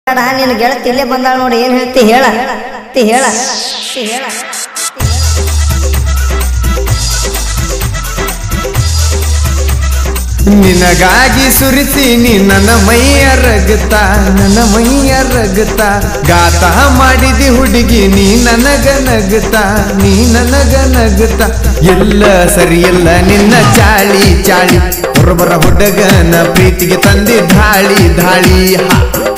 ಬೇಡ ನಿನ್ನ ಗೆಳತಿ ಇಲ್ಲೇ ಬಂದಾಳ ನೋಡಿ ಏನ್ ಹೇಳ್ತಿ ಹೇಳ ತಿ ಹೇಳ ತಿ ಹೇಳ ನಿನಗಾಗಿ ಸುರಿತೀನಿ ನನ್ನ ಮೈಯ ರಗತ ನನ್ನ ಮೈಯ ರಗತ ಗಾತ ಮಾಡಿದಿ ಹುಡುಗಿ ನೀ ನನಗ ನಗತ ನೀ ನನಗ ನಗತ ಎಲ್ಲ ಸರಿಯಲ್ಲ ನಿನ್ನ ಚಾಳಿ ಚಾಳಿ ಹೊರಬರ ಹುಡುಗನ ಪ್ರೀತಿಗೆ ತಂದಿ ಧಾಳಿ ಧಾಳಿ ಹಾ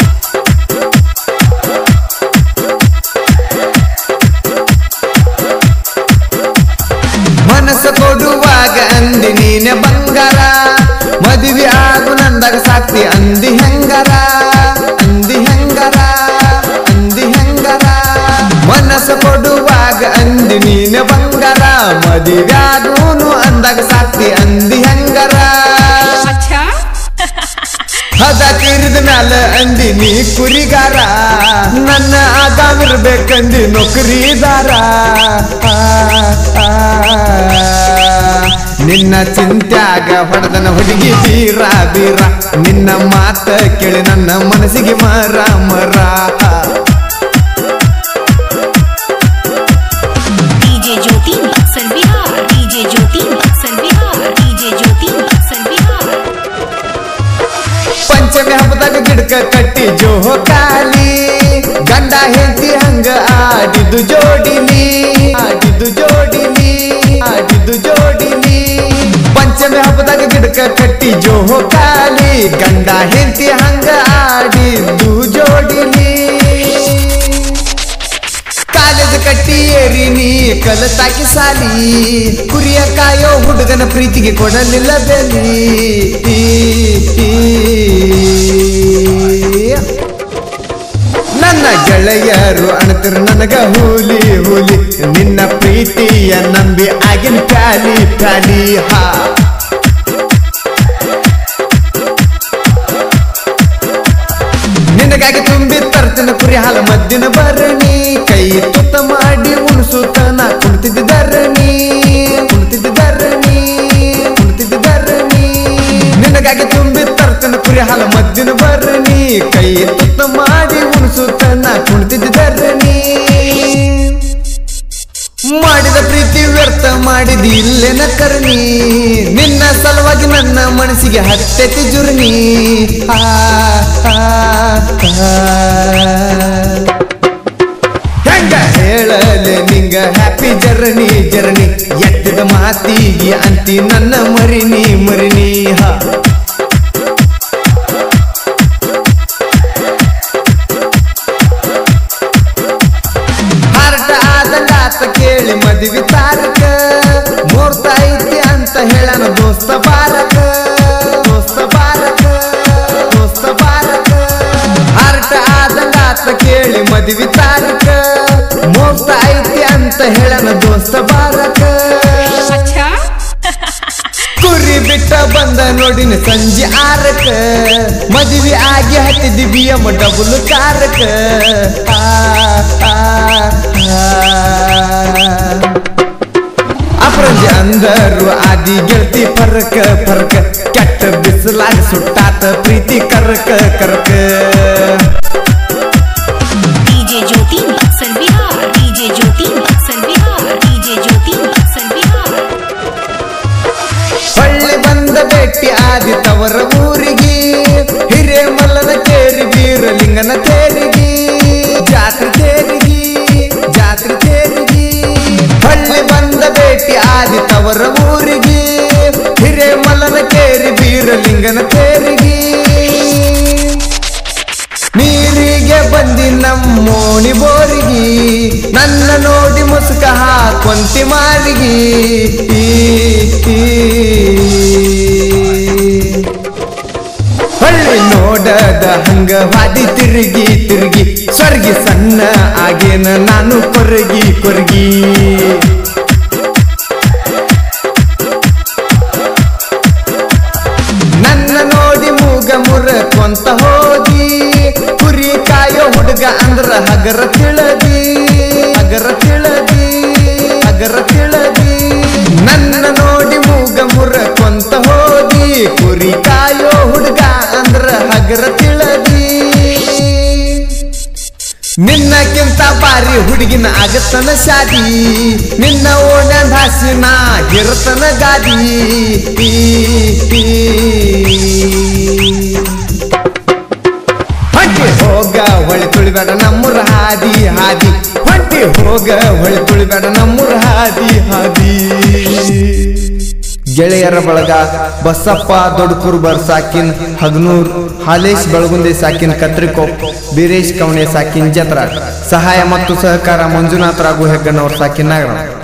ಮನಸ್ಸು ಕೊಡುವಾಗ ಅಂದಿ ನೀನೆ ಬಂಗಾರ ಮದುವೆ ಆಗು ನಂದಾಗ ಸಾಕ್ತಿ ಅಂದಿ ಹೆಂಗರ ಅಂದಿ ಹೆಂಗರ ಅಂದಿ ಹೆಂಗರ ಮನಸ್ಸು ಕೊಡುವಾಗ ಅಂದಿ ನೀನೆ ಬಂಗಾರ ಮದುವೆ ಆಗುನು ಅಂದಾಗ ಸಾಕ್ತಿ ಅಂದಿ ಹೆಂಗರ अच्छा ಹದ ತೀರಿದ ಮ್ಯಾಲ ಅಂದಿ ನೀ ಕುರಿಗಾರ ನನ್ನ ಆಗಾವಿರ್ಬೇಕಂದಿ ನೌಕರಿದಾರ ಆ, ಆ, ನಿನ್ನ ಚಿಂತ್ಯಾಗ ಹೊಡೆದನ ಹುಡುಗಿ ಬೀರ ಬೀರ ನಿನ್ನ ಮಾತ ಕೇಳಿ ನನ್ನ ಮನಸ್ಸಿಗೆ ಮರ ಮರ DJ Jyoti Buxar Bihar DJ Jyoti Buxar Bihar DJ Jyoti Buxar Bihar Panchami ಹಬ್ಬದಾಗ ಗಿಡಕ ಕಟ್ಟಿ ಜೋಹೋ ಕಾಲಿ ಗಂಡ ಹೆಂಡತಿ ಹಂಗ ಆಡಿದ್ದು ಜೋಡಿಲಿ ಆಡಿದ್ದು ಜೋಡಿಲಿ ಆಡಿದ್ದು ಜೋಡಿಲಿ ಪಂಚಮಿ ಹಬ್ಬದಾಗ ಗಿಡಕ ಕಟ್ಟಿ ಜೋಹೋ ಕಾಲಿ ಗಂಡ ಹೆಂಡತಿ ಹಂಗ ಆಡಿದ್ದು ಜೋಡಿಲಿ ಕಾಲೇಜ್ ಕಟ್ಟಿ ಏರಿ ನೀ ಕಲತಾಕಿ ಸಾಲಿ ಕುರಿಯ ಕಾಯೋ ಹುಡುಗನ ಪ್ರೀತಿಗೆ ಕೊಡಲಿಲ್ಲ ಬೆಲಿ ಈ, ಈ. ನನ್ನ ಗೆಳೆಯರು ಅಣತರು ನನಗ ಹೂಲಿ ಹೂಲಿ ನಿನ್ನ ಪ್ರೀತಿಯ ನಂಬಿ ಆಗಿನ ಪ್ಯಾಲಿ ಪ್ಯಾಲಿ ಹಾ ನಿನಗಾಗಿ ತುಂಬಿ ತರ್ತನ ಕುರಿ ಹಾಲ ಮದ್ದಿನ ಭರಣಿ ಕೈ ತುತ್ತ ಮಾಡಿ ಉಣಿಸುತ್ತ ನಾ ಕುಣಿತಿದ್ದ ಧರಣಿ ಕುಣಿತಿದ್ದ ಧರಣಿ ಕುಣಿತಿದ್ದ ಧರಣಿ ನಿನಗಾಗಿ ತುಂಬಿ ತರ್ತನ ಕುರಿ ಹಾಲ ಮದ್ದಿನ ಭರಣಿ ಕೈ ತುತ್ತ ಮಾಡಿ ಉಣಿಸುತ್ತ ನಾ ಕುಣಿತಿದ್ದ ಧರಣಿ ಮಾಡಿದ ಪ್ರೀತಿ ವ್ಯರ್ಥ ಮಾಡಿದಿ ಇಲ್ಲೇನ ಕರ್ಣಿ ನಿನ್ನ ಸಲುವಾಗಿ ನನ್ನ ಮನಸ್ಸಿಗೆ ಹತ್ತೆತಿ ಜುರ್ನಿ ಆ, ಆ, ಆ. ಹೆಂಗ ಹೇಳಲೆ ನಿಂಗ ಹ್ಯಾಪಿ ಜರ್ನಿ ಜರ್ನಿ ಎತ್ತದ ಮಾತಿಗೆ ಅಂತಿ ನನ್ನ ಮರಿನಿ ಮರಿನಿ ಹಾ ಹಾರ್ಟ ಆದಂಗಾತ ಕೇಳಿ ಮದುವೆ ತಾರಕ ಮುಹೂರ್ತ ಐತಿ ಅಂತ ಹೇಳನ ದೋಸ್ತ ಬಾರಕ ದೋಸ್ತ ಬಾರಕ ದೋಸ್ತ ಬಾರಕ ಹಾರ್ಟ ಆದಂಗಾತ ಕೇಳಿ ಮದುವೆ ತಾರಕ ಮುಹೂರ್ತ ಐತಿ ಅಂತ ಹೇಳನ ದೋಸ್ತ ಬಾರಕ अच्छा ಕುರಿ ಬಿಟ್ಟ ಬಂದ ನೋಡಿನ ಸಂಜೆ ಆರಕ ಮದುವೆ ಆಗಿ ಹತ್ತಿದ್ದಿ ಬಿ ಎಂ ಡಬಲ್ ಕಾರಕ ಆ, ಆ, ಆ. ಅಪರಂಜಿ ಅಂದರು ಆದಿ ಗೆಳತಿ ಪರಕ ಪರಕ ಕೆಟ್ಟ ಬಿಸಿಲಾಗ ಸುಟ್ಟಾತ ಪ್ರೀತಿ ಕರಕ ಕರಕ DJ Jyoti Buxar Bihar DJ Jyoti Buxar Bihar DJ Jyoti Buxar Bihar ಹೊಳ್ಳಿ ಬಂದ ಭೇಟಿ ಆದಿ ತವರ ಊರಿಗೆ ಹಿರೇಮಲ್ಲನ ಕೇರಿ ಬೀರಲಿಂಗನ ತೇರಿಗೆ ಜಾತ್ರೆ ತೇರಿಗೆ ಜಾತ್ರೆ ತೇರಿಗೆ ಹೊಳ್ಳಿ ಬಂದ ಭೇಟಿ ಆದಿ ತವರ ಊರಿಗೆ ಹಿರೇಮಲ್ಲನ ಕೇರಿ ಬೀರಲಿಂಗನ ತೇರಿಗೆ ನೀರಿಗೆ ಬಂದಿ ನಮ್ಮೋಣಿ ಬೋರಿಗೆ ನನ್ನ ನೋಡಿ ಮುಸುಕ ಹಾಕೊಂತಿ ಮಾರಿಗೆ ಈ, ಈ. ಹೊಳ್ಳಿ ನೋಡದ ಹಂಗ ವಾದಿ ತಿರುಗಿ ತಿರುಗಿ ಸ್ವರ್ಗಿ ಸಣ್ಣ ಆಗೇನ ನಾನು ಕೊರಗಿ ಕೊರಗಿ ನನ್ನ ನೋಡಿ ಮೂಗ ಮುರಕೊಂತ ಹೋಗಿ ಕುರಿ ಕಾಯೋ ಹುಡುಗ ಅಂದ್ರ ಹಗರ ತಿಳದಿ ಹಗರ ತಿಳದಿ ಹಗರ ತಿಳದಿ ನನ್ನ ನೋಡಿ ಮೂಗ ಮುರಕೊಂತ ಹೋಗಿ ಕುರಿ ಕಾಯೋ ಹುಡುಗ ಅಂದ್ರ ಹಗರ ತಿಳದಿ ನಿನ್ನಕ್ಕಿಂತ ಬಾರಿ ಹುಡುಗಿನ ಆಗತ್ತನ ಶಾದಿ ನಿನ್ನ ಓಣ್ಯಾಂದ ಹಾಸಿನ ಗಿರತನ ಗಾದಿ ಈ, ಈ. ಹೊಂಟಿ ಹೋಗ ಹೊಳಿ ತುಳಿಬೇಡ ನಮ್ಮೂರ ಹಾದಿ ಹಾದಿ ಹೊಂಟಿ ಹೋಗ ಹೊಳಿ ತುಳಿಬೇಡ ನಮ್ಮೂರ ಹಾದಿ ಹಾದಿ ಗೆಳೆಯರ ಬಳಗ ಬಸಪ್ಪ ದೊಡ್ಕುರ್ಬರ್ ಸಾಕಿನ್ ಹಗ್ನೂರ್ ಹಾಲೇಶ್ ಬೆಳಗುಂದೆ ಸಾಕಿನ್ ಕತ್ರಿಕೊಪ್ ಬೀರೇಶ್ ಕವಣೆ ಸಾಕಿನ್ ಜತ್ರ ಸಹಾಯ ಮತ್ತು ಸಹಕಾರ ಮಂಜುನಾಥ್ ರಾಘು ಹೆಗ್ಗನವರ್ ಸಾಕಿನ್ ನಾಗರಾವ್